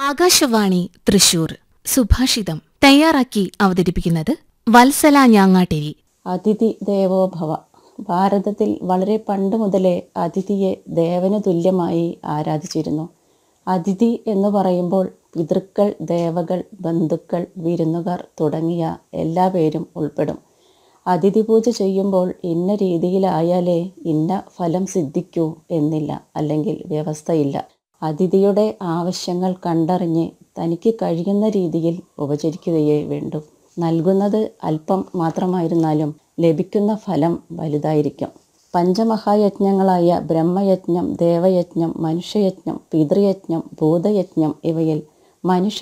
ആകാശവാണി തൃശൂർ സുഭാഷിതം തയ്യാറാക്കി അവതരിപ്പിക്കുന്നത് വത്സല ഞാങ്ങാട്ടിരി അതിഥി ദേവോ ഭവ ഭാരതത്തിൽ വളരെ പണ്ട് മുതലേ അതിഥിയെ ദേവന് തുല്യമായി ആരാധിച്ചിരുന്നു അതിഥി എന്ന് പറയുമ്പോൾ പിതൃക്കൾ ദേവകൾ ബന്ധുക്കൾ വിരുന്നുകാർ തുടങ്ങിയ എല്ലാ പേരും ഉൾപ്പെടും അതിഥി പൂജ ചെയ്യുമ്പോൾ ഇന്ന രീതിയിലായാലേ ഇന്ന ഫലം സിദ്ധിക്കൂ എന്നില്ല അല്ലെങ്കിൽ വ്യവസ്ഥയില്ല അതിഥിയുടെ ആവശ്യങ്ങൾ കണ്ടറിഞ്ഞ് തനിക്ക് കഴിയുന്ന രീതിയിൽ ഉപചരിക്കുകയേ വേണ്ടൂ നൽകുന്നത് അല്പം മാത്രമായിരുന്നാലും ലഭിക്കുന്ന ഫലം വലുതായിരിക്കും പഞ്ചമഹായജ്ഞങ്ങളായ ബ്രഹ്മയജ്ഞം ദേവയജ്ഞം മനുഷ്യയജ്ഞം പിതൃയജ്ഞം ഭൂതയജ്ഞം ഇവയിൽ മനുഷ്യ